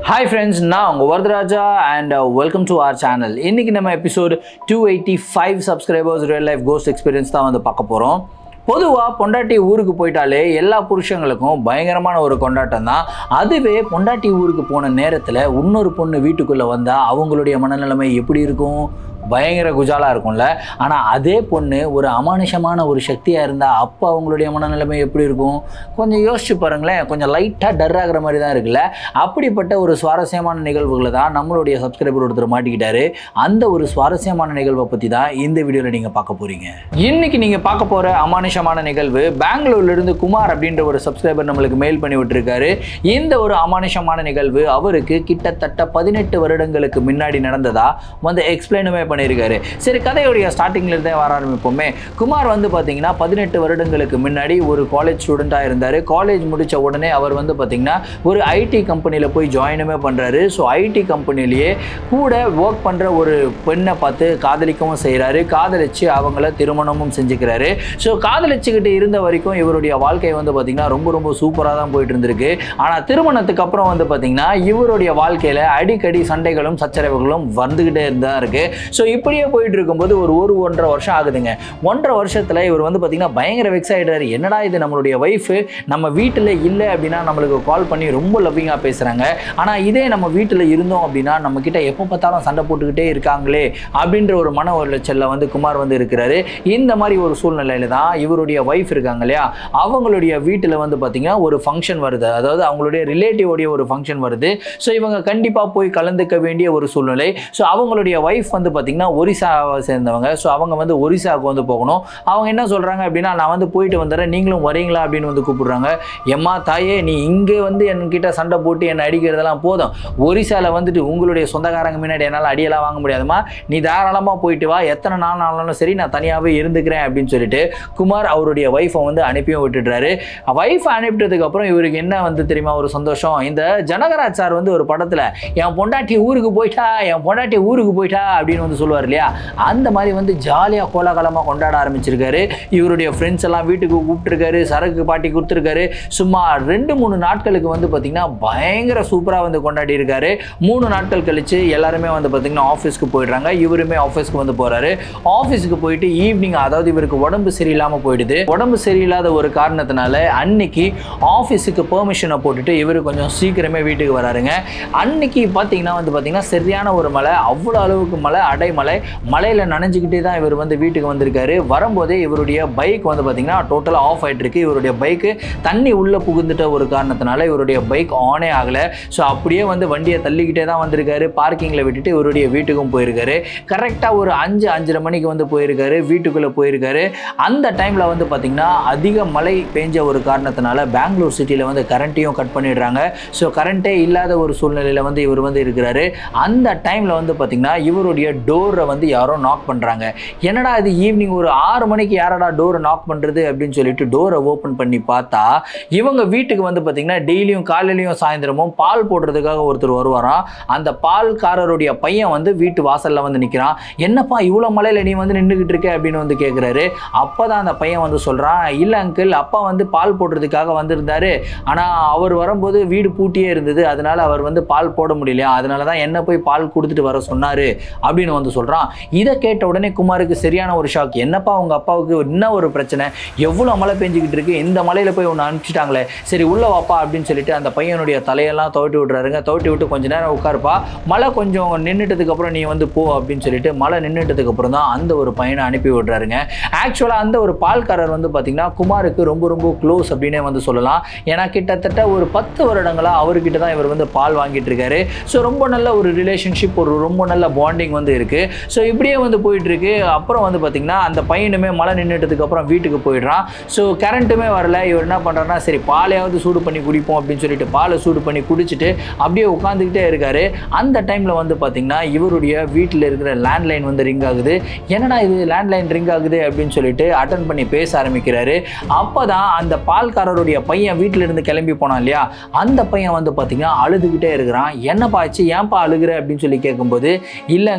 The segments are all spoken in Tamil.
ஹாய் ஃப்ரெண்ட்ஸ் நான் உங்கள் Varadaraja and welcome to our channel இன்றைக்கி நம்ம episode two eighty five subscribers real life ghost experience தான் வந்து பார்க்க போகிறோம் பொதுவாக பொண்டாட்டி ஊருக்கு போயிட்டாலே எல்லா புருஷங்களுக்கும் பயங்கரமான ஒரு கொண்டாட்டம் தான் அதுவே பொண்டாட்டி ஊருக்கு போன நேரத்தில் இன்னொரு பொண்ணு வீட்டுக்குள்ளே வந்தால் அவங்களுடைய மனநிலைமை எப்படி இருக்கும் பயங்கர குஜாலாக இருக்கும்ல ஆனால் அதே பொண்ணு ஒரு அமானுஷமான ஒரு சக்தியாக இருந்தால் அப்போ அவங்களுடைய மனநிலைமை எப்படி இருக்கும் கொஞ்சம் யோசிச்சு பாருங்களேன் கொஞ்சம் லைட்டாக டர் ஆகிற மாதிரி தான் இருக்குல்ல அப்படிப்பட்ட ஒரு சுவாரஸ்யமான நிகழ்வுகளை தான் நம்மளுடைய சப்ஸ்கிரைபர் ஒருத்தர் மாட்டிக்கிட்டாரு அந்த ஒரு சுவாரஸ்யமான நிகழ்வை பற்றி தான் இந்த வீடியோவில் நீங்கள் பார்க்க போகிறீங்க இன்னைக்கு நீங்கள் பார்க்க போகிற அமானுஷமான நிகழ்வு பெங்களூர்லேருந்து குமார் அப்படின்ற ஒரு சப்ஸ்கிரைபர் நம்மளுக்கு மெயில் பண்ணி விட்டுருக்காரு இந்த ஒரு அமானுஷமான நிகழ்வு அவருக்கு கிட்டத்தட்ட பதினெட்டு வருடங்களுக்கு முன்னாடி நடந்ததா வந்து எக்ஸ்பிளைனுமே பண்ணியிருக்காரு சரி கதையுடைய ஸ்டார்டிங்ல இருந்தே வர ஆரம்பிப்போமே குமார் வந்து பார்த்தீங்கன்னா பதினெட்டு வருடங்களுக்கு முன்னாடி ஒரு காலேஜ் ஸ்டூடெண்ட்டாக இருந்தார் காலேஜ் முடித்த உடனே அவர் வந்து பார்த்தீங்கன்னா ஒரு ஐடி கம்பெனியில் போய் ஜாயினுமே பண்ணுறாரு ஸோ ஐடி கம்பெனிலேயே கூட ஒர்க் பண்ணுற ஒரு பெண்ணை பார்த்து காதலிக்கவும் செய்கிறாரு காதலிச்சு அவங்கள திருமணமும் செஞ்சுக்கிறாரு ஸோ காதலிச்சுக்கிட்டு இருந்த வரைக்கும் இவருடைய வாழ்க்கை வந்து பார்த்திங்கன்னா ரொம்ப ரொம்ப சூப்பராக தான் போயிட்டு இருந்திருக்கு ஆனால் திருமணத்துக்கு அப்புறம் வந்து பார்த்திங்கன்னா இவருடைய வாழ்க்கையில் அடிக்கடி சண்டைகளும் சச்சரவுகளும் வந்துக்கிட்டே தான் இருக்குது ஸோ இப்படியே போயிட்டு இருக்கும்போது ஒரு ஒரு ஒன்றரை வருஷம் ஆகுதுங்க ஒன்றரை வருஷத்தில் இவர் வந்து பார்த்திங்கன்னா பயங்கர வெக்ஸ் ஆகிடுறாரு என்னடா இது நம்மளுடைய ஒய்ஃபு நம்ம வீட்டில் இல்லை அப்படின்னா நம்மளுக்கு கால் பண்ணி ரொம்ப லவ்விங்காக பேசுகிறாங்க ஆனால் இதே நம்ம வீட்டில் இருந்தோம் அப்படின்னா நம்மக்கிட்ட எப்போ பார்த்தாலும் சண்டை போட்டுக்கிட்டே இருக்காங்களே அப்படின்ற ஒரு மன உளைச்சலில் வந்து குமார் வந்து இருக்கிறாரு இந்த மாதிரி ஒரு சூழ்நிலையில தான் இவருடைய ஒய்ஃப் இருக்காங்க இல்லையா அவங்களுடைய வீட்டில் வந்து பார்த்திங்கன்னா ஒரு ஃபங்க்ஷன் வருது அதாவது அவங்களுடைய ரிலேட்டிவோடைய ஒரு ஃபங்க்ஷன் வருது ஸோ இவங்க கண்டிப்பாக போய் கலந்துக்க வேண்டிய ஒரு சூழ்நிலை ஸோ அவங்களுடைய ஒய்ஃப் வந்து பார்த்திங்கன்னா ஒரிசாவை சேர்ந்தவங்க ஸோ அவங்க வந்து ஒரிசாவுக்கு வந்து போகணும் அவங்க என்ன சொல்கிறாங்க அப்படின்னா நான் வந்து போயிட்டு வந்துடுறேன் நீங்களும் வரீங்களா அப்படின்னு வந்து கூப்பிடுறாங்க எம்மா தாயே நீ இங்கே வந்து என்கிட்ட சண்டை போட்டு என்னை அடிக்கிறதெல்லாம் போதும் ஒரிசாவில் வந்துட்டு உங்களுடைய சொந்தக்காரங்க முன்னாடி என்னால் அடியெல்லாம் வாங்க முடியாதுமா நீ தாராளமாக போயிட்டு வா எத்தனை நாள் ஆனாலும் சரி நான் தனியாகவே இருந்துக்கிறேன் அப்படின்னு சொல்லிட்டு குமார் அவருடைய ஒய்ஃபை வந்து அனுப்பியும் விட்டுடுறாரு ஒய்ஃபை அனுப்பிட்டதுக்கு அப்புறம் இவருக்கு என்ன வந்து தெரியுமா ஒரு சந்தோஷம் இந்த ஜனகராஜ் சார் வந்து ஒரு படத்தில் என் பொண்டாட்டி ஊருக்கு போயிட்டா என் பொண்டாட்டி ஊருக்கு போயிட்டா அப்படின்னு வந்து சொல்லுவார் இல்லையா அந்த மாதிரி வந்து ஜாலியாக கோலாகலமாக கொண்டாட ஆரம்பிச்சிருக்காரு இவருடைய ஃப்ரெண்ட்ஸ் எல்லாம் வீட்டுக்கு கூப்பிட்டுருக்காரு சரக்கு பாட்டி கொடுத்துருக்காரு சும்மா ரெண்டு மூணு நாட்களுக்கு வந்து பார்த்திங்கன்னா பயங்கர சூப்பராக வந்து கொண்டாடி இருக்காரு மூணு நாட்கள் கழிச்சு எல்லாருமே வந்து பார்த்திங்கன்னா ஆஃபீஸ்க்கு போயிடுறாங்க இவருமே ஆஃபீஸ்க்கு வந்து போகிறாரு ஆஃபீஸுக்கு போயிட்டு ஈவினிங் அதாவது இவருக்கு உடம்பு சரியில்லாமல் போயிடுது உடம்பு சரியில்லாத ஒரு காரணத்தினால அன்னைக்கு ஆஃபீஸுக்கு பெர்மிஷனை போட்டுட்டு இவர் கொஞ்சம் சீக்கிரமே வீட்டுக்கு வராருங்க அன்னைக்கு பார்த்தீங்கன்னா வந்து பார்த்தீங்கன்னா சரியான ஒரு மழை அவ்வளோ அளவுக்கு மழை அடைமழை மழையில் நனைஞ்சிக்கிட்டே தான் இவர் வந்து வீட்டுக்கு வந்திருக்காரு வரும்போதே இவருடைய பைக் வந்து பார்த்தீங்கன்னா டோட்டலாக ஆஃப் ஆகிட்டு இருக்கு இவருடைய பைக்கு தண்ணி உள்ளே புகுந்துட்ட ஒரு காரணத்தினால இவருடைய பைக் ஆனே ஆகலை ஸோ அப்படியே வந்து வண்டியை தள்ளிக்கிட்டே தான் வந்திருக்காரு பார்க்கிங்கில் விட்டுட்டு இவருடைய வீட்டுக்கும் போயிருக்காரு கரெக்டாக ஒரு அஞ்சு அஞ்சரை மணிக்கு வந்து போயிருக்காரு வீட்டுக்குள்ளே போயிருக்காரு அந்த டைமில் வந்து பார்த்திங்கன்னா அதிக மழை பெஞ்ச ஒரு காரணத்தினால பெங்களூர் சிட்டியில் வந்து கரண்ட்டையும் கட் பண்ணிடுறாங்க ஸோ கரண்ட்டே இல்லாத ஒரு சூழ்நிலையில் வந்து இவர் வந்து இருக்கிறாரு அந்த டைமில் வந்து பார்த்திங்கன்னா இவருடைய டோரை வந்து யாரோ நாக் பண்ணுறாங்க என்னடா இது ஈவினிங் ஒரு ஆறு மணிக்கு யாரடா டோரை நாக் பண்ணுறது அப்படின்னு சொல்லிட்டு டோரை ஓப்பன் பண்ணி பார்த்தா இவங்க வீட்டுக்கு வந்து பார்த்திங்கன்னா டெய்லியும் காலையிலையும் சாயந்தரமும் பால் போடுறதுக்காக ஒருத்தர் வருவாராம் அந்த பால்காரருடைய பையன் வந்து வீட்டு வாசலில் வந்து நிற்கிறான் என்னப்பா இவ்வளோ மலையில் நீ வந்து நின்றுக்கிட்டு இருக்க அப்படின்னு வந்து கேட்குறாரு அப்போ தான் அந்த பையன் வந்து சொல்கிறான் இல்லை அங்கிள் அப்பா வந்து பால் போடுறதுக்காக வந்திருந்தாரு ஆனால் அவர் வரும்போது வீடு பூட்டியே இருந்தது அதனால அவர் வந்து பால் போட முடியலையா அதனால தான் என்ன போய் பால் கொடுத்துட்டு வர சொன்னார் அப்படின்னு வந்து சொல்கிறான் இதை கேட்ட உடனே குமாருக்கு சரியான ஒரு ஷாக் என்னப்பா உங்கள் அப்பாவுக்கு என்ன ஒரு பிரச்சனை எவ்வளோ மழை பெஞ்சிக்கிட்டு இருக்கு இந்த மலையில் போய் ஒன்று அனுப்பிச்சிட்டாங்களே சரி உள்ள வாப்பா அப்படின்னு சொல்லிட்டு அந்த பையனுடைய தலையெல்லாம் துவட்டி விட்றாருங்க துவட்டி விட்டு கொஞ்ச நேரம் உட்காருப்பா மழை கொஞ்சம் நின்றுட்டதுக்கு அப்புறம் நீ வந்து போ அப்படின்னு சொல்லிட்டு மழை நின்றுட்டதுக்கு அப்புறம் தான் அந்த ஒரு பையனை அனுப்பி விடுறாருங்க ஆக்சுவலாக அந்த ஒரு பால்காரர் வந்து பார்த்திங்கன்னா குமாருக்கு ரொம்ப ரொம்ப க்ளோஸ் அப்படின்னே வந்து சொல்லலாம் ஏன்னா கிட்டத்தட்ட ஒரு பத்து வருடங்களாக அவர்கிட்ட தான் இவர் வந்து பால் வாங்கிட்டு இருக்காரு ஸோ ரொம்ப நல்ல ஒரு ரிலேஷன்ஷிப் ஒரு ரொம்ப நல்ல பாண்டிங் வந்து இருக்குது ஸோ இப்படியே வந்து போயிட்டு இருக்கு அப்புறம் வந்து பார்த்திங்கன்னா அந்த பையனுமே மழை நின்றுட்டதுக்கு அப்புறம் வீட்டுக்கு போயிடுறான் ஸோ கரண்ட்டுமே வரல இவர் என்ன பண்ணுறாருன்னா சரி பாலையாவது சூடு பண்ணி குடிப்போம் அப்படின்னு சொல்லிட்டு பாலை சூடு பண்ணி குடிச்சிட்டு அப்படியே உட்காந்துக்கிட்டே இருக்காரு அந்த டைமில் வந்து பார்த்திங்கன்னா இவருடைய வீட்டில் இருக்கிற லேண்ட்லைன் வந்து ரிங் ஆகுது என்னடா இது லேண்ட்லைன் ரிங் ஆகுது அப்படின்னு சொல்லிட்டு அட்டன் பண்ணி பேச ஆரம்பிக்கிறாரு அப்போ தான் அந்த பால்காரருடைய பையன் வீட்டில் இருந்து கிளம்பி போனான் இல்லையா அந்த பையன் வந்து பார்த்திங்கன்னா அழுதுகிட்டே இருக்கிறான் என்னப்பா ஆச்சு ஏன்பா அழுகுற அப்படின்னு சொல்லி கேட்கும்போது இல்லை அங்கிள் எங்கள்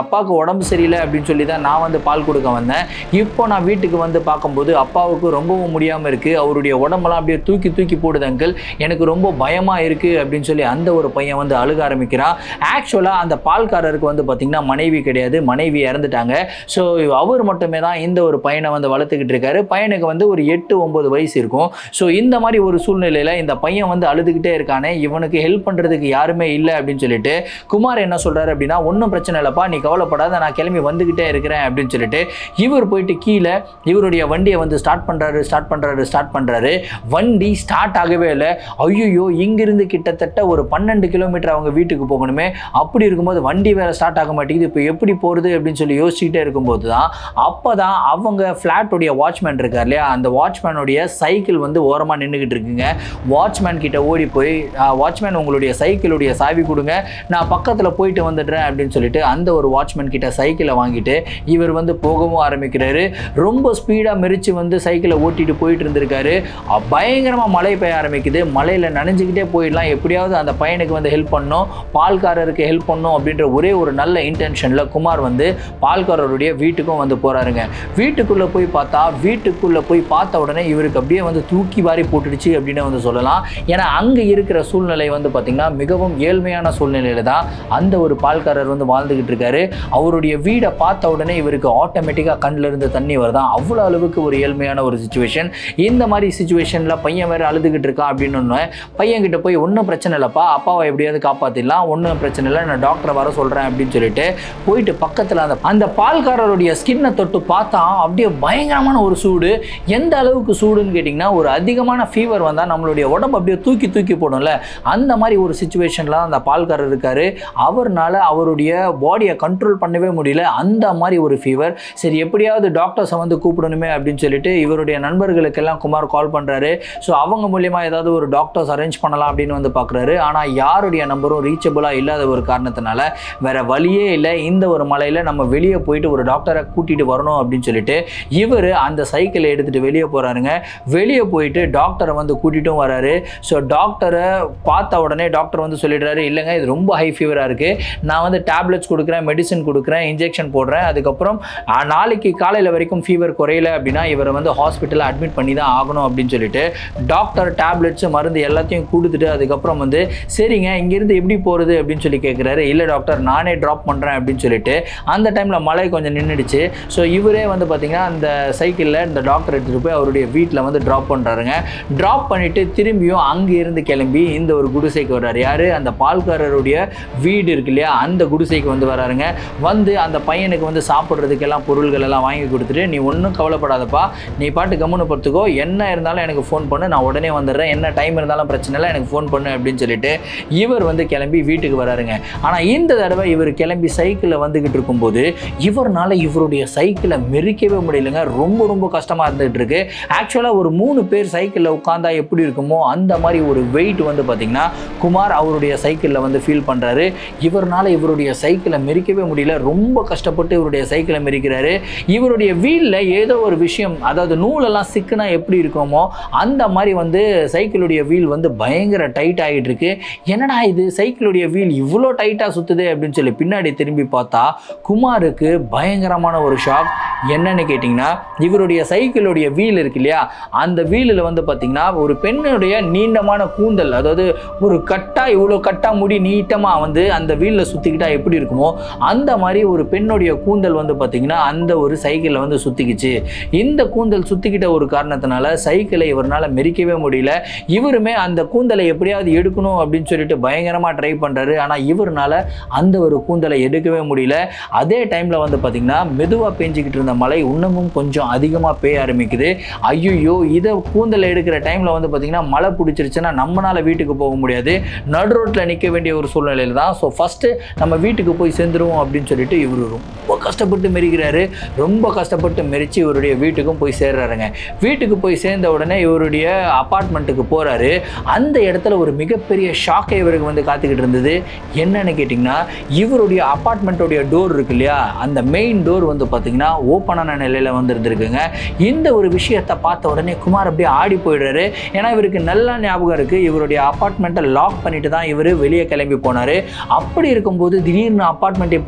அப்பாவுக்கு உடம்பு சரியில்லை அப்படின்னு சொல்லி தான் நான் வந்து பால் கொடுக்க வந்தேன் இப்போ நான் வீட்டுக்கு வந்து பார்க்கும்போது அப்பாவுக்கு ரொம்பவும் முடியாமல் இருக்குது அவருடைய உடம்பெல்லாம் அப்படியே தூக்கி தூக்கி போடுது அங்கிள் எனக்கு ரொம்ப பயமாக இருக்குது அப்படின்னு சொல்லி அந்த ஒரு பையன் வந்து அழுக ஆரம்பிக்கிறான் ஆக்சுவலாக அந்த பால்காரருக்கு வந்து பார்த்திங்கன்னா மனைவி கிடையாது மனைவி இறந்துட்டாங்க ஸோ அவர் மட்டுமே தான் இந்த ஒரு பையனை வந்து வளர்த்துக்கிட்டு இருக்காரு பையனுக்கு வந்து ஒரு எட்டு ஒம்பது வயசு இருக்கும் ஸோ இந்த மாதிரி ஒரு சூழ்நிலையில் இந்த பையன் வந்து அழுதுகிட்டே இருக்கானே இவனுக்கு ஹெல்ப் பண்ணுறதுக்கு யாருமே இல்லை அப்படின்னு சொல்லிட்டு குமார் என்ன சொல்கிறாரு அப்படின்னா ஒன்றும் பிரச்சனை இல்லைப்பா நீ கவலைப்படாத நான் கிளம்பி வந்துக்கிட்டே இருக்கிறேன் அப்படின்னு சொல்லிட்டு இவர் போயிட்டு கீழே இவருடைய வண்டியை வந்து ஸ்டார்ட் பண்ணுறாரு ஸ்டார்ட் பண்ணுறாரு ஸ்டார்ட் பண்ணுறாரு வண்டி ஸ்டார்ட் ஆகவே இல்லை ஐயோ இங்கிருந்து கிட்டத்தட்ட ஒரு பன்னெண்டு கிலோமீட்டர் அவங்க வீட்டுக்கு போகணுமே அப்படி இருக்கும்போது வண்டி வேற ஸ்டார்ட் ஆக மாட்டேங்குது இப்போ எப்படி போகிறது அப்படின்னு சொல்லி யோசிச்சுக்கிட்டே இருக்கும்போது தான் அப்போ தான் அவங்க ஃப்ளாட்டுடைய வாட்ச்மேன் இருக்கார் இல்லையா அந்த வாட்ச்மேனுடைய சைக்கிள் வந்து ஓரமாக நின்றுக்கிட்டு இருக்குங்க வாட்ச்மேன் கிட்ட ஓடி போய் வாட்ச்மேன் உங்களுடைய சைக்கிளுடைய சாவி கொடுங்க நான் பக்கத்தில் போயிட்டு வந்துடுறேன் அப்படின்னு சொல்லிட்டு அந்த ஒரு வாட்ச்மேன் கிட்ட சைக்கிளை வாங்கிட்டு இவர் வந்து போகவும் ஆரம்பிக்கிறாரு ரொம்ப ஸ்பீடாக மெரிச்சு வந்து சைக்கிளை ஓட்டிட்டு போயிட்டு இருந்திருக்காரு அ- பயங்கரமா மழை பெய்ய ஆரம்பிக்குது மழையில் நனைஞ்சுக்கிட்டே போயிடலாம் எப்படியாவது அந்த பையனுக்கு வந்து ஹெல்ப் பண்ணணும் பால்காரருக்கு ஹெல்ப் பண்ணணும் அப்படின்ற ஒரே ஒரு நல்ல இன்டென்ஷனில் குமார் வந்து பால்காரருடைய வீட்டுக்கும் வந்து போறாருங்க வீட்டுக்குள்ளே போய் பார்த்தா வீட்டுக்குள்ளே போய் பார்த்த உடனே இவருக்கு அப்படியே வந்து தூக்கி வாரி போட்டுடுச்சு அப்படின்னு வந்து சொல்லலாம் ஏன்னா அங்கே இருக்கிற சூழ்நிலை வந்து பார்த்திங்கன்னா மிகவும் ஏழ்மையான சூழ்நிலையில தான் அந்த ஒரு பால்காரர் வந்து வாழ்ந்துகிட்டு இருக்காரு அவருடைய வீடை பார்த்த உடனே இவருக்கு ஆட்டோமேட்டிக்காக கண்ணில் இருந்து தண்ணி வருதான் அவ்வளோ அளவுக்கு ஒரு ஏழ்மையான ஒரு சுச்சுவேஷன் இந்த மாதிரி சுச்சுவேஷனில் பையன் வேறு அழுதுகிட்டு இருக்கான் அப்படின்னு ஒன்று பையன்கிட்ட போய் ஒன்றும் பிரச்சனை இல்லைப்பா அப்பாவை எப்படியாவது காப்பாற்றிடலாம் ஒன்றும் பிரச்சனை இல்லை நான் டாக்டரை வர சொல்கிறேன் அப்படின்னு சொல்லிட்டு போயிட்டு பக்கத்தில் அந்த அந்த பால்காரருடைய ஸ்கின்னை தொட்டு பார்த்தா அப்படியே பயங்கரமான ஒரு சூடு எந்த அளவுக்கு சூடுன்னு கேட்டிங்கன்னா ஒரு அதிகமான ஃபீவர் வந்தால் நம்மளுடைய உடம்பு அப்படியே தூக்கி தூக்கி போடும்ல அந்த மாதிரி ஒரு சுச்சுவேஷனில் அந்த பால்காரர் இருக்காரு அவர்னால அவருடைய பாடியை கண்ட்ரோல் பண்ணவே முடியல அந்த மாதிரி ஒரு ஃபீவர் சரி எப்படியாவது டாக்டர்ஸை வந்து கூப்பிடணுமே அப்படின்னு சொல்லிட்டு இவருடைய நண்பர்களுக்கெல்லாம் குமார் கால் பண்ணுறாரு ஸோ அவங்க மூலியமா ஏதாவது ஒரு டாக்டர்ஸ் அரேஞ்ச் பண்ணலாம் அப்படின்னு வந்து பார்க்குறாரு ஆனால் யாருடைய நம்பரும் ரீச்சபிளாக இல்லாத ஒரு காரணத்தினால வேற வழியே இல்லை இந்த ஒரு மலையில் நம்ம வெளியே போயிட்டு ஒரு டாக்டரை கூட்டிகிட்டு வரணும் அப்படின்னு சொல்லிட்டு இவர் அந்த சைக்கிளை எடுத்துகிட்டு வெளியே போகிறாருங்க வெளியே போயிட்டு டாக்டரை வந்து கூட்டிட்டும் வராரு ஸோ டாக்டரை பார்த்த உடனே டாக்டர் வந்து சொல்லிடுறாரு இல்லைங்க இது ரொம்ப ஹை ஃபீவராக இருக்குது நான் வந்து டேப்லெட்ஸ் கொடுக்குறேன் மெடிசன் கொடுக்குறேன் இன்ஜெக்ஷன் போடுறேன் அதுக்கப்புறம் ஆ, நாளைக்கு காலையில் வரைக்கும் ஃபீவர் குறையல அப்படின்னா இவரை வந்து ஹாஸ்பிட்டலில் அட்மிட் பண்ணி தான் ஆகணும் அப்படின்னு சொல்லிட்டு டாக்டர் டேப்லெட்ஸ் மருந்து எல்லாத்தையும் கொடுத்துட்டு அதுக்கப்புறம் வந்து சரிங்க இங்கேருந்து எப்படி போகிறது அப்படின்னு சொல்லி கேட்குறாரு இல்லை டாக்டர் நானே ட்ராப் பண்ணுறேன் அப்படின்னு சொல்லிட்டு அந்த டைமில் மழை கொஞ்சம் நின்றுடுச்சு ஸோ இவரே வந்து பார்த்திங்கன்னா அந்த சைக்கிளில் இந்த டாக்டர் எடுத்துகிட்டு போய் அவருடைய வீட்டில் வந்து ட்ராப் பண்ணுறாருங்க ட்ராப் பண்ணிவிட்டு திரும்பியும் அங்கே இருந்து கிளம்பி இந்த ஒரு குடிசைக்கு வர்றாரு யார் அந்த பால்காரருடைய வீடு இருக்கு இல்லையா அந்த குடிசைக்கு வந்து வராருங்க வந்து அந்த பையனுக்கு வந்து சாப்பிட்றதுக்கெல்லாம் பொருள்கள் எல்லாம் வாங்கி கொடுத்துட்டு நீ ஒன்றும் கவலைப்படாதப்பா நீ பாட்டு கம்முன்னு பொறுத்துக்கோ என்ன இருந்தாலும் எனக்கு ஃபோன் பண்ணு நான் உடனே வந்துடுறேன் என்ன டைம் இருந்தாலும் பிரச்சனை இல்லை எனக்கு ஃபோன் பண்ணு அப்படின்னு சொல்லிட்டு இவர் வந்து கிளம்பி வீட்டுக்கு வராருங்க ஆனால் இந்த தடவை இவர் கிளம்பி சைக்கிளில் வந்துக்கிட்டு இருக்கும்போது இவர்னால இவருடைய சைக்கிளை மெரிக்கவே முடியலங்க ரொம்ப ரொம்ப கஷ்டமாக இருந்துகிட்டு இருக்கு ஆக்சுவலாக ஒரு மூணு பேர் சைக்கிளில் உட்காந்தா எப்படி இருக்குமோ அந்த மாதிரி ஒரு வெயிட் வந்து பார்த்திங்கன்னா குமார் அவருடைய சைக்கிளில் வந்து ஃபீல் பண்ணுறாரு இவர்னால இவருடைய சைக்கிளை மெரிக்கவே முடியல ரொம்ப கஷ்டப்பட்டு இவருடைய சைக்கிளை மெரிக்கிறாரு இவருடைய வீலில் ஏதோ ஒரு விஷயம் அதாவது நூலெல்லாம் சிக்குனா எப்படி இருக்குமோ அந்த மாதிரி வந்து சைக்கிளுடைய வீல் வந்து பயங்கர டைட் ஆகிட்டு இருக்கு என்னடா இது சைக்கிளுடைய வீல் இவ்வளோ டைட்டாக சுற்றுது அப்படின்னு சொல்லி பின்னாடி திரும்பி பார்த்தா குமாருக்கு பயங்கரமான ஒரு ஷாக் என்னன்னு கேட்டிங்கன்னா இவருடைய சைக்கிளுடைய வீல் இருக்கு இல்லையா அந்த வீலில் வந்து பார்த்திங்கன்னா ஒரு பெண்ணுடைய நீண்டமான கூந்தல் அதாவது ஒரு கட்டா இவ்வளோ கட்டா முடி நீட்டமாக வந்து அந்த வீலில் சுற்றிக்கிட்டா எப்படி இருக்குமோ அந்த மாதிரி ஒரு பெண்ணுடைய கூந்தல் வந்து பார்த்திங்கன்னா அந்த ஒரு சைக்கிளில் வந்து சுற்றிக்கிச்சு இந்த கூந்தல் சுற்றிக்கிட்ட ஒரு காரணத்தினால சைக்கிளை இவரால் மெரிக்கவே முடியல இவருமே அந்த கூந்தலை எப்படியாவது எடுக்கணும் அப்படின்னு சொல்லிட்டு பயங்கரமாக ட்ரை பண்ணுறாரு ஆனால் இவர்னால அந்த ஒரு கூந்தலை எடுக்கவே முடியல அதே டைமில் வந்து பார்த்திங்கன்னா மெதுவாக பேஞ்சிக்கிட்டு இருந்த மழை இன்னமும் கொஞ்சம் அதிகமாக பெய்ய ஆரம்பிக்குது ஐயோ இதை கூந்தலை எடுக்கிற டைமில் வந்து பார்த்திங்கன்னா மழை பிடிச்சிருச்சுன்னா நம்மளால் வீட்டுக்கு போக முடியாது நடு ரோட்டில் நிற்க வேண்டிய ஒரு சூழ்நிலையில் தான் ஸோ ஃபஸ்ட்டு நம்ம வீட்டுக்கு போய் சேர்ந்துருவோம் அப்படின்னு சொல்லிட்டு இவர் ரொம்ப கஷ்டப்பட்டு மெரிக்கிறாரு ரொம்ப கஷ்டப்பட்டு மெரிச்சு இவருடைய வீட்டுக்கும் போய் சேர்றாருங்க வீட்டுக்கு போய் சேர்ந்த உடனே இவருடைய அப்பார்ட்மெண்ட்டுக்கு போகிறாரு அந்த இடத்துல ஒரு மிகப்பெரிய ஷாக்கை இவருக்கு வந்து காத்துக்கிட்டு இருந்தது என்னன்னு கேட்டிங்கன்னா இவருடைய அப்பார்ட்மெண்ட்டோடைய டோர் இருக்கு இல்லையா அந்த மெயின் டோர் வந்து பார்த்தீங்கன்னா ஓப்பனான நிலையில் வந்து இருந்திருக்குங்க இந்த ஒரு விஷயத்தை பார்த்த உடனே குமார் அப்படியே ஆடி போயிடுறாரு ஏன்னா இவருக்கு நல்லா ஞாபகம் இருக்குது இவருடைய அப்பார்ட்மெண்ட்டை லாக் பண்ணிட்டு தான் இவர் வெளியே கிளம்பி போனார் அப்படி இருக்கும்போது திடீர்னு அப்பார்ட்மெண்ட் எப்படி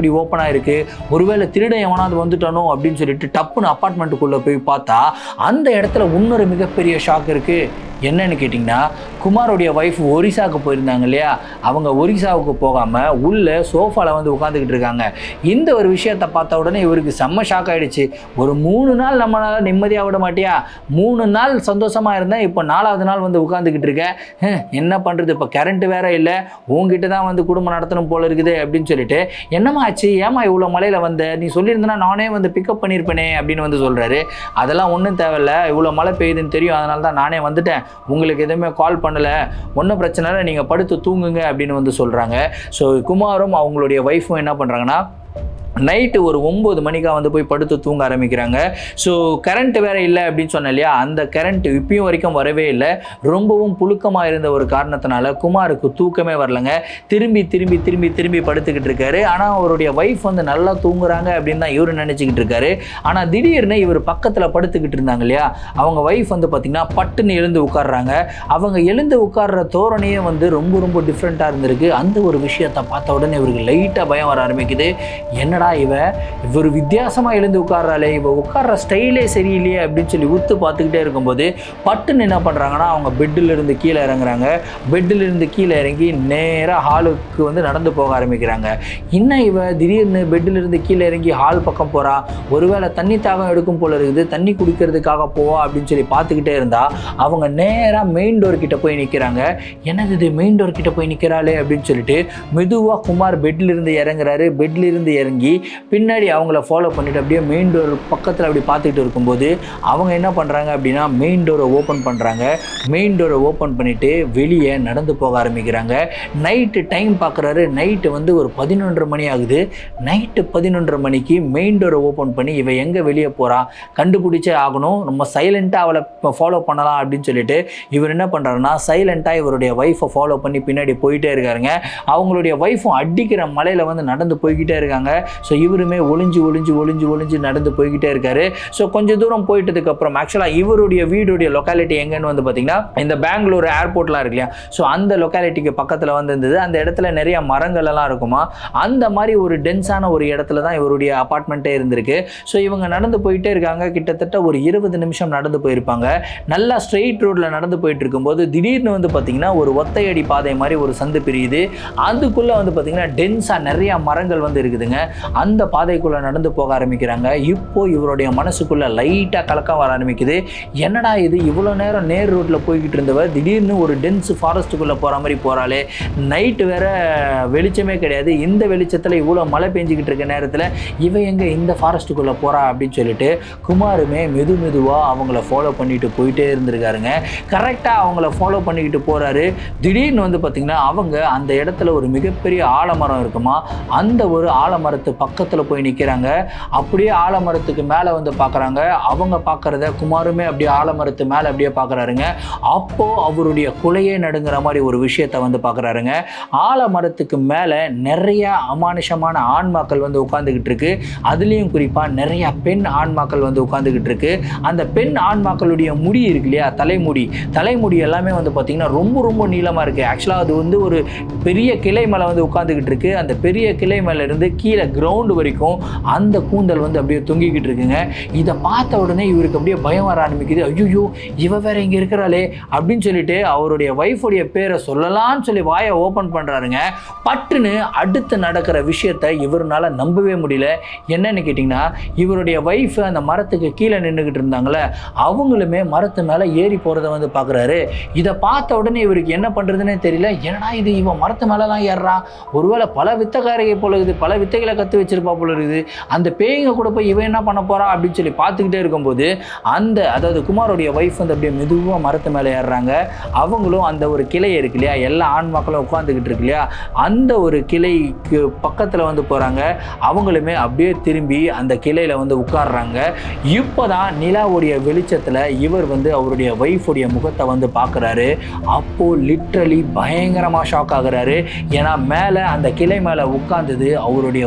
அப்படி ஓப்பனாக இருக்கு ஒருவேளை திருடன் எவனாவது வந்துட்டானோ அப்படின்னு சொல்லிட்டு டப்புன்னு அப்பார்ட்மெண்ட்டுக்குள்ளே போய் பார்த்தா அந்த இடத்துல இன்னொரு மிகப்பெரிய ஷாக் இருக்கு என்னன்னு கேட்டிங்கன்னா குமாரோடைய ஒய்ஃப் ஒரிசாவுக்கு போயிருந்தாங்க இல்லையா அவங்க ஒரிசாவுக்கு போகாமல் உள்ள சோஃபாவில் வந்து உட்காந்துக்கிட்டு இருக்காங்க இந்த ஒரு விஷயத்தை பார்த்த உடனே இவருக்கு செம்ம ஷாக் ஆயிடுச்சு ஒரு மூணு நாள் நம்மளால நிம்மதியாக விட மாட்டியா மூணு நாள் சந்தோஷமாக இருந்தேன் இப்போ நாலாவது நாள் வந்து உட்காந்துக்கிட்டு இருக்கேன் ஹம், என்ன பண்ணுறது இப்போ கரண்ட் வேற இல்லை உங்ககிட்ட தான் வந்து குடும்பம் நடத்தணும் போல இருக்குது அப்படின்னு சொல்லிட்டு என்னம்மா ஆச்சு ஏமா இவ்வளோ மலையில் வந்த நீ சொல்லியிருந்தனா நானே வந்து பிக்கப் பண்ணியிருப்பேனே அப்படின்னு வந்து சொல்கிறாரு அதெல்லாம் ஒன்றும் தேவையில்ல இவ்வளோ மழை பெய்யுதுன்னு தெரியும் அதனால தான் நானே வந்துட்டேன் உங்களுக்கு எதுவுமே கால் பண்ணலை ஒன்றும் பிரச்சனை இல்லை நீங்கள் படுத்து தூங்குங்க அப்படின்னு வந்து சொல்கிறாங்க ஸோ குமாரும் அவங்களுடைய ஒய்ஃபும் என்ன பண்ணுறாங்கன்னா நைட்டு ஒரு ஒம்பது மணிக்காக வந்து போய் படுத்து தூங்க ஆரம்பிக்கிறாங்க ஸோ கரண்ட் வேற இல்லை அப்படின்னு சொன்னேன் இல்லையா அந்த கரண்ட் இப்பயும் வரைக்கும் வரவே இல்லை ரொம்பவும் புழுக்கமாக இருந்த ஒரு காரணத்தினால குமாருக்கு தூக்கமே வரலங்க திரும்பி திரும்பி திரும்பி திரும்பி படுத்துக்கிட்டு இருக்காரு ஆனால் அவருடைய ஒய்ஃப் வந்து நல்லா தூங்குறாங்க அப்படின்னு தான் இவர் நினச்சிக்கிட்டு இருக்காரு ஆனால் திடீர்னு இவர் பக்கத்தில் படுத்துக்கிட்டு இருந்தாங்க இல்லையா அவங்க ஒய்ஃப் வந்து பார்த்திங்கன்னா பட்டுன்னு எழுந்து உட்கார்றாங்க அவங்க எழுந்து உட்கார்ற தோரணையே வந்து ரொம்ப ரொம்ப டிஃப்ரெண்ட்டாக இருந்திருக்கு அந்த ஒரு விஷயத்தை பார்த்த உடனே இவருக்கு லைட்டாக பயம் வர ஆரம்பிக்குது என்னடா இவ இவர் வித்தியாசமாக எழுந்து உட்கார்றாளே இவ உட்கார்ற ஸ்டைலே சரியில்லையே அப்படின்னு சொல்லி உத்து பார்த்துக்கிட்டே இருக்கும்போது பட்டுன்னு என்ன பண்ணுறாங்கன்னா அவங்க பெட்டில் இருந்து கீழே இறங்குறாங்க பெட்டில் இருந்து கீழே இறங்கி நேராக ஹாலுக்கு வந்து நடந்து போக ஆரம்பிக்கிறாங்க இன்னும் இவ திடீர்னு பெட்டில் இருந்து கீழே இறங்கி ஹால் பக்கம் போகிறா ஒருவேளை தண்ணி தாகம் எடுக்கும் போல இருக்குது தண்ணி குடிக்கிறதுக்காக போவா அப்படின்னு சொல்லி பார்த்துக்கிட்டே இருந்தா அவங்க நேராக மெயின் டோர் கிட்ட போய் நிற்கிறாங்க என்னது இது மெயின் டோர் கிட்ட போய் நிற்கிறாளே அப்படின்னு சொல்லிட்டு மெதுவாக குமார் பெட்ல இருந்து இறங்குறாரு பெட்ல இருந்து இறங்கி பின்னாடி அவங்கள ஃபாலோ பண்ணிட்டு அப்படியே மெயின் டோர் பக்கத்தில் அப்படி பார்த்துக்கிட்டு இருக்கும்போது அவங்க என்ன பண்ணுறாங்க அப்படின்னா மெயின் டோரை ஓப்பன் பண்ணுறாங்க மெயின் டோரை ஓப்பன் பண்ணிட்டு வெளியே நடந்து போக ஆரம்பிக்கிறாங்க நைட்டு டைம் பார்க்குறாரு நைட்டு வந்து ஒரு பதினொன்றரை மணி ஆகுது நைட்டு பதினொன்றரை மணிக்கு மெயின் டோரை ஓப்பன் பண்ணி இவ எங்கே வெளியே போகிறா கண்டுபிடிச்சே ஆகணும் நம்ம சைலண்ட்டாக அவளை ஃபாலோ பண்ணலாம் அப்படின்னு சொல்லிட்டு இவர் என்ன பண்ணுறாருன்னா சைலண்ட்டாக இவருடைய ஒய்ஃபை ஃபாலோ பண்ணி பின்னாடி போயிட்டே இருக்காருங்க அவங்களுடைய ஒய்ஃபும் அடிக்கிற மலையில் வந்து நடந்து போய்கிட்டே இருக்காங்க ஸோ இவருமே ஒளிஞ்சு ஒளிஞ்சு ஒளிஞ்சு ஒளிஞ்சு நடந்து போய்கிட்டே இருக்காரு ஸோ கொஞ்சம் தூரம் போயிட்டதுக்கு அப்புறம் ஆக்சுவலாக இவருடைய வீடுடைய லொக்காலிட்டி எங்கன்னு வந்து பார்த்தீங்கன்னா இந்த பெங்களூர் ஏர்போர்ட்லாம் இருக்கு இல்லையா ஸோ அந்த லொக்காலிட்டிக்கு பக்கத்தில் வந்து இருந்தது அந்த இடத்துல நிறைய மரங்கள் எல்லாம் இருக்குமா அந்த மாதிரி ஒரு டென்ஸான ஒரு இடத்துல தான் இவருடைய அப்பார்ட்மெண்ட்டே இருந்திருக்கு ஸோ இவங்க நடந்து போயிட்டே இருக்காங்க கிட்டத்தட்ட ஒரு இருபது நிமிஷம் நடந்து போயிருப்பாங்க நல்லா ஸ்ட்ரெயிட் ரோட்டில் நடந்து போயிட்டு இருக்கும்போது திடீர்னு வந்து பார்த்தீங்கன்னா ஒரு ஒத்தையடி பாதை மாதிரி ஒரு சந்து பிரியுது அதுக்குள்ளே வந்து பார்த்தீங்கன்னா டென்ஸாக நிறைய மரங்கள் வந்து இருக்குதுங்க அந்த பாதைக்குள்ளே நடந்து போக ஆரம்பிக்கிறாங்க இப்போ இவருடைய மனசுக்குள்ளே லைட்டாக கலக்கம் வர ஆரம்பிக்குது என்னடா இது இவ்வளோ நேரம் நேர் ரோட்டில் போய்கிட்டு இருந்தவர் திடீர்னு ஒரு டென்ஸ் ஃபாரஸ்ட்டுக்குள்ளே போகிற மாதிரி போகிறாளே நைட்டு வேற வெளிச்சமே கிடையாது இந்த வெளிச்சத்தில் இவ்வளோ மழை பெஞ்சிக்கிட்டு இருக்க நேரத்தில் இவ எங்கே இந்த ஃபாரஸ்ட்டுக்குள்ளே போகிறா அப்படின்னு சொல்லிட்டு குமாருமே மெது மெதுவாக அவங்கள ஃபாலோ பண்ணிட்டு போயிட்டே இருந்திருக்காருங்க கரெக்டாக அவங்கள ஃபாலோ பண்ணிக்கிட்டு போகிறாரு திடீர்னு வந்து பார்த்திங்கன்னா அவங்க அந்த இடத்துல ஒரு மிகப்பெரிய ஆலமரம் இருக்குமா அந்த ஒரு ஆலமரத்து பக்கத்தில் போய் நிற்கிறாங்க அப்படியே ஆலமரத்துக்கு மேலே வந்து பார்க்குறாங்க அவங்க பார்க்குறத குமாருமே அப்படியே ஆலமரத்து மேலே அப்படியே பார்க்குறாருங்க அப்போது அவருடைய குலையே நடுங்கிற மாதிரி ஒரு விஷயத்தை வந்து பார்க்குறாருங்க ஆலமரத்துக்கு மேலே நிறைய அமானுஷமான ஆன்மாக்கள் வந்து உட்காந்துக்கிட்டு இருக்கு அதுலேயும் குறிப்பாக நிறைய பெண் ஆன்மாக்கள் வந்து உட்காந்துக்கிட்டு இருக்கு அந்த பெண் ஆன்மாக்களுடைய முடி இருக்கு இல்லையா தலைமுடி தலைமுடி எல்லாமே வந்து பார்த்திங்கன்னா ரொம்ப ரொம்ப நீளமாக இருக்குது ஆக்சுவலாக அது வந்து ஒரு பெரிய கிளை மேலே வந்து உட்காந்துக்கிட்டு இருக்கு அந்த பெரிய கிளை மேலே இருந்து கீழே கிரவுண்டு வரைக்கும் அந்த கூந்தல் வந்து அப்படியே தொங்கிக்கிட்டு இருக்குங்க இதை பார்த்த உடனே இவருக்கு அப்படியே பயம் வர ஆரம்பிக்குது ஐயோ இவ வேற இங்கே இருக்கிறாளே அப்படின்னு சொல்லிட்டு அவருடைய ஒய்ஃபுடைய பேரை சொல்லலாம்னு சொல்லி வாயை ஓப்பன் பண்ணுறாருங்க பட்டுன்னு அடுத்து நடக்கிற விஷயத்த இவருனால நம்பவே முடியல என்னன்னு கேட்டிங்கன்னா இவருடைய ஒய்ஃப் அந்த மரத்துக்கு கீழே நின்றுக்கிட்டு இருந்தாங்களே அவங்களுமே மரத்து மேலே ஏறி போகிறத வந்து பார்க்குறாரு இதை பார்த்த உடனே இவருக்கு என்ன பண்ணுறதுனே தெரியல என்னடா இது இவன் மரத்து மேலெலாம் ஏறுறான் ஒருவேளை பல வித்தக்காரகை போல இருக்குது பல வித்தைகளை கற்று வச்சிருப்பா போல இருக்குது அந்த பேய்ங்க கூட போய் இவன் என்ன பண்ண போறா அப்படின்னு சொல்லி பார்த்துக்கிட்டே இருக்கும்போது அந்த அதாவது குமாரோடைய ஒய்ஃப் வந்து அப்படியே மெதுவாக மரத்து மேலே ஏறுறாங்க அவங்களும் அந்த ஒரு கிளை இருக்கு இல்லையா எல்லா ஆண் மக்களும் உட்காந்துக்கிட்டு இருக்கு இல்லையா அந்த ஒரு கிளைக்கு பக்கத்தில் வந்து போகிறாங்க அவங்களுமே அப்படியே திரும்பி அந்த கிளையில் வந்து உட்கார்றாங்க இப்போ தான் நிலாவுடைய வெளிச்சத்தில் இவர் வந்து அவருடைய ஒய்ஃபுடைய முகத்தை வந்து பார்க்குறாரு அப்போது லிட்ரலி பயங்கரமாக ஷாக் ஆகுறாரு ஏன்னா மேலே அந்த கிளை மேலே உட்காந்தது அவருடைய ஒய்ஃபே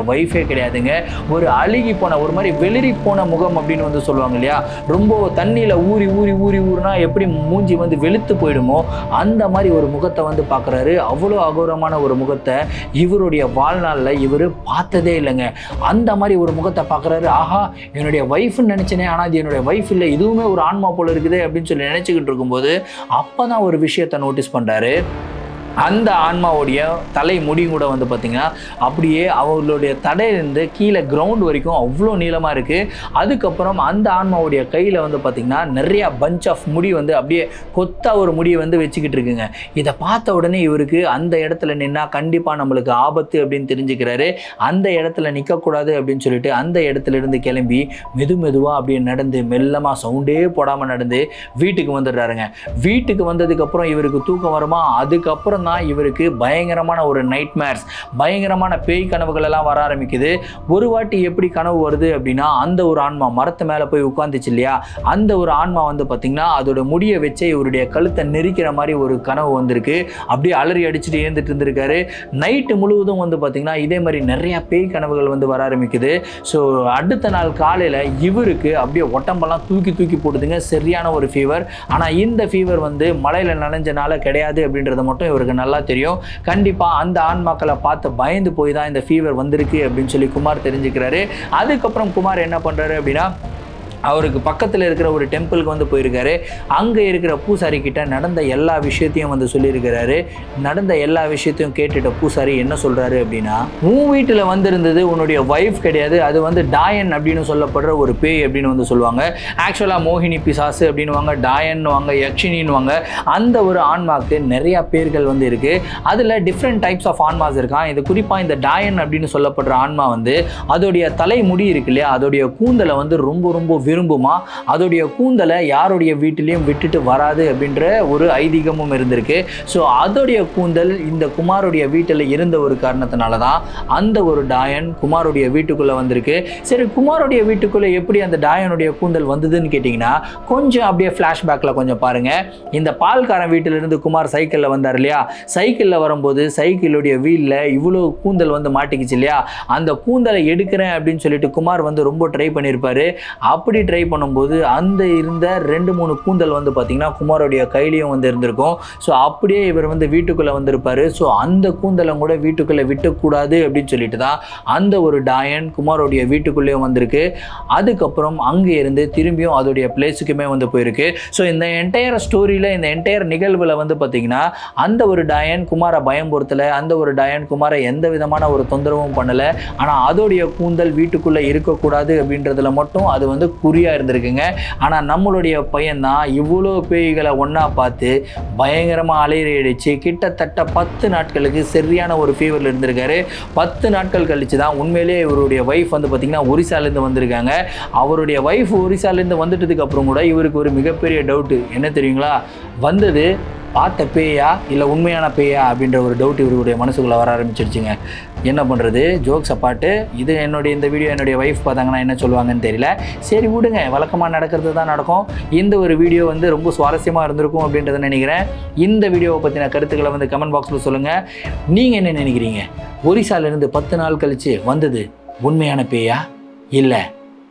கிடையாதுங்க ஒரு அழுகி போன ஒரு மாதிரி வெளிரி போன முகம் அப்படின்னு வந்து சொல்லுவாங்க இல்லையா ரொம்ப தண்ணியில் ஊறி ஊறி ஊறி ஊறினா எப்படி மூஞ்சி வந்து வெளுத்து போயிடுமோ அந்த மாதிரி ஒரு முகத்தை வந்து பார்க்குறாரு அவ்வளோ அகோரமான ஒரு முகத்தை இவருடைய வாழ்நாளில் இவர் பார்த்ததே இல்லைங்க அந்த மாதிரி ஒரு முகத்தை பார்க்குறாரு ஆஹா என்னுடைய ஒய்ஃப்னு நினச்சினே ஆனால் இது என்னுடைய ஒய்ஃப் இல்லை இதுவுமே ஒரு ஆன்மா போல இருக்குது அப்படின்னு சொல்லி நினச்சிக்கிட்டு இருக்கும்போது அப்போ தான் ஒரு விஷயத்தை நோட்டீஸ் பண்ணுறாரு அந்த ஆன்மாவுடைய தலை முடி கூட வந்து பார்த்திங்கன்னா அப்படியே அவர்களுடைய தடையிலிருந்து கீழே கிரவுண்ட் வரைக்கும் அவ்வளோ நீளமாக இருக்குது அதுக்கப்புறம் அந்த ஆன்மாவுடைய கையில் வந்து பார்த்திங்கன்னா நிறையா பஞ்ச் ஆஃப் முடி வந்து அப்படியே கொத்தா ஒரு முடியை வந்து வச்சுக்கிட்டு இருக்குங்க இதை பார்த்த உடனே இவருக்கு அந்த இடத்துல நின்னா கண்டிப்பாக நம்மளுக்கு ஆபத்து அப்படின்னு தெரிஞ்சுக்கிறாரு அந்த இடத்துல நிற்கக்கூடாது அப்படின்னு சொல்லிட்டு அந்த இடத்துல இருந்து கிளம்பி மெது மெதுவாக அப்படியே நடந்து மெல்லமாக சவுண்டே போடாமல் நடந்து வீட்டுக்கு வந்துடுறாருங்க வீட்டுக்கு வந்ததுக்கப்புறம் இவருக்கு தூக்கம் வருமா அதுக்கப்புறம் தான் இவருக்கு பயங்கரமான ஒரு நைட் மேர்ஸ் பயங்கரமான பேய் கனவுகள் எல்லாம் வர ஆரம்பிக்குது ஒரு வாட்டி எப்படி கனவு வருது அப்படின்னா அந்த ஒரு ஆன்மா மரத்து மேலே போய் உட்காந்துச்சு இல்லையா அந்த ஒரு ஆன்மா வந்து பார்த்திங்கன்னா அதோட முடியை வச்சே இவருடைய கழுத்தை நெரிக்கிற மாதிரி ஒரு கனவு வந்திருக்கு அப்படியே அலறி அடிச்சுட்டு ஏந்துட்டு இருந்திருக்காரு நைட்டு முழுவதும் வந்து பார்த்திங்கன்னா இதே மாதிரி நிறையா பேய் கனவுகள் வந்து வர ஆரம்பிக்குது ஸோ அடுத்த நாள் காலையில் இவருக்கு அப்படியே ஒட்டம்பெல்லாம் தூக்கி தூக்கி போடுதுங்க சரியான ஒரு ஃபீவர் ஆனால் இந்த ஃபீவர் வந்து மழையில் நனைஞ்சனால கிடையாது அப்படின்றத மட்டும் இவருக்கு நல்லா தெரியும் கண்டிப்பாக அந்த ஆன்மாக்களை பார்த்து பயந்து போய் தான் இந்த ஃபீவர் வந்திருக்கு அப்படின்னு சொல்லி குமார் தெரிஞ்சுக்கிறாரு அதுக்கப்புறம் குமார் என்ன பண்ணுறாரு அப்படின்னா அவருக்கு பக்கத்தில் இருக்கிற ஒரு டெம்பிளுக்கு வந்து போயிருக்காரு அங்கே இருக்கிற பூசாரி கிட்ட நடந்த எல்லா விஷயத்தையும் வந்து சொல்லியிருக்கிறாரு நடந்த எல்லா விஷயத்தையும் கேட்டுட்ட பூசாரி என்ன சொல்கிறாரு அப்படின்னா உன் வீட்டில் வந்திருந்தது உன்னுடைய ஒய்ஃப் கிடையாது அது வந்து டாயன் அப்படின்னு சொல்லப்படுற ஒரு பேய் அப்படின்னு வந்து சொல்லுவாங்க ஆக்சுவலாக மோகினி பிசாசு அப்படின்னுவாங்க டாயன்னுவாங்க யக்ஷினின்னுவாங்க அந்த ஒரு ஆன்மாக்கு நிறையா பேர்கள் வந்து இருக்குது அதில் டிஃப்ரெண்ட் டைப்ஸ் ஆஃப் ஆன்மாஸ் இருக்கான் இது குறிப்பாக இந்த டாயன் அப்படின்னு சொல்லப்படுற ஆன்மா வந்து அதோடைய தலைமுடி இருக்கு இல்லையா அதோடைய கூந்தலை வந்து ரொம்ப ரொம்ப விரும்புமா அதோடைய கூந்தலை யாருடைய வீட்டிலையும் விட்டுட்டு வராது அப்படின்ற ஒரு ஐதீகமும் இருந்திருக்கு ஸோ அதோடைய கூந்தல் இந்த குமாருடைய வீட்டில் இருந்த ஒரு காரணத்தினால தான் அந்த ஒரு டாயன் குமாருடைய வீட்டுக்குள்ளே வந்திருக்கு சரி குமாருடைய வீட்டுக்குள்ளே எப்படி அந்த டாயனுடைய கூந்தல் வந்ததுன்னு கேட்டிங்கன்னா கொஞ்சம் அப்படியே ஃப்ளாஷ்பேக்கில் கொஞ்சம் பாருங்கள் இந்த பால்காரன் வீட்டிலிருந்து குமார் சைக்கிளில் வந்தார் இல்லையா சைக்கிளில் வரும்போது சைக்கிளுடைய வீலில் இவ்வளோ கூந்தல் வந்து மாட்டிக்கிச்சு இல்லையா அந்த கூந்தலை எடுக்கிறேன் அப்படின்னு சொல்லிட்டு குமார் வந்து ரொம்ப ட்ரை பண்ணியிருப்பாரு அப்படி ட்ரை பண்ணும்போது அந்த இருந்த ரெண்டு மூணு கூந்தல் வந்து பார்த்திங்கன்னா குமாரோடைய கையிலையும் வந்து இருந்திருக்கும் ஸோ அப்படியே இவர் வந்து வீட்டுக்குள்ளே வந்திருப்பார் ஸோ அந்த கூந்தலை கூட வீட்டுக்குள்ளே விட்டக்கூடாது அப்படின்னு சொல்லிட்டு தான் அந்த ஒரு டாயன் குமாரோடைய வீட்டுக்குள்ளேயும் வந்திருக்கு அதுக்கப்புறம் அங்கே இருந்து திரும்பியும் அதோடைய பிளேஸுக்குமே வந்து போயிருக்கு ஸோ இந்த என்டையர் ஸ்டோரியில் இந்த என்டையர் நிகழ்வில் வந்து பார்த்திங்கன்னா அந்த ஒரு டயன் குமாரை பயம்படுத்தலை அந்த ஒரு டயன் குமாரை எந்த விதமான ஒரு தொந்தரவும் பண்ணலை ஆனால் அதோடைய கூந்தல் வீட்டுக்குள்ளே இருக்கக்கூடாது அப்படின்றதுல மட்டும் அது வந்து குறியாக இருந்திருக்குங்க ஆனால் நம்மளுடைய பையன்தான் இவ்வளோ பேய்களை ஒன்றா பார்த்து பயங்கரமாக அலையறி அடிச்சு கிட்டத்தட்ட பத்து நாட்களுக்கு சரியான ஒரு ஃபீவரில் இருந்திருக்காரு பத்து நாட்கள் கழிச்சு தான் உண்மையிலேயே இவருடைய ஒய்ஃப் வந்து பார்த்திங்கன்னா ஒரிசாலேருந்து வந்திருக்காங்க அவருடைய ஒய்ஃப் ஒரிசாலேருந்து வந்துட்டதுக்கு அப்புறம் கூட இவருக்கு ஒரு மிகப்பெரிய டவுட்டு என்ன தெரியுங்களா வந்தது பார்த்த பேயா இல்லை உண்மையான பேயா அப்படின்ற ஒரு டவுட் இவருடைய மனசுக்குள்ளே வர ஆரம்பிச்சிருச்சுங்க என்ன பண்ணுறது ஜோக்ஸ் அப்பாட்டு இது என்னுடைய இந்த வீடியோ என்னுடைய ஒய்ஃப் பார்த்தாங்கன்னா என்ன சொல்லுவாங்கன்னு தெரியல சரி விடுங்க வழக்கமாக நடக்கிறது தான் நடக்கும் இந்த ஒரு வீடியோ வந்து ரொம்ப சுவாரஸ்யமாக இருந்திருக்கும் அப்படின்றத நினைக்கிறேன் இந்த வீடியோவை பற்றின கருத்துக்களை வந்து கமெண்ட் பாக்ஸில் சொல்லுங்கள் நீங்கள் என்ன நினைக்கிறீங்க ஒரிசாலேருந்து பத்து நாள் கழித்து வந்தது உண்மையான பேயா இல்லை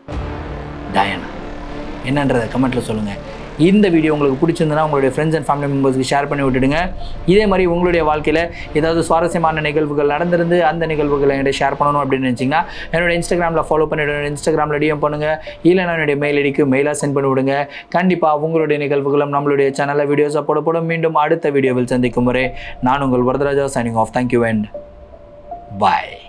டயனா என்னன்றதை கமெண்ட்டில் சொல்லுங்கள் இந்த வீடியோ உங்களுக்கு பிடிச்சிருந்தனா உங்களுடைய ஃப்ரெண்ட்ஸ் அண்ட் ஃபேமிலி மெம்பர்ஸ்க்கு ஷேர் பண்ணி விட்டுடுங்க இதே மாதிரி உங்களுடைய வாழ்க்கையில் ஏதாவது சுவாரஸ்யமான நிகழ்வுகள் நடந்திருந்து அந்த நிகழ்வுகளை என்கிட்ட ஷேர் பண்ணணும் அப்படின்னு நினச்சிங்கன்னா என்னோட இன்ஸ்டாகிராமில் ஃபாலோ பண்ணிவிடுங்க இன்ஸ்டாகிராமில் டிஎம் பண்ணுங்கள் இல்லைனா என்னுடைய மெயில் ஐடிக்கு மெயிலாக சென்ட் பண்ணி விடுங்க கண்டிப்பாக உங்களுடைய நிகழ்வுகளும் நம்மளுடைய சேனலில் வீடியோஸாக போடப்படும் மீண்டும் அடுத்த வீடியோவில் சந்திக்கும் வரை நான் உங்கள் Varadaraja signing off thank you and bye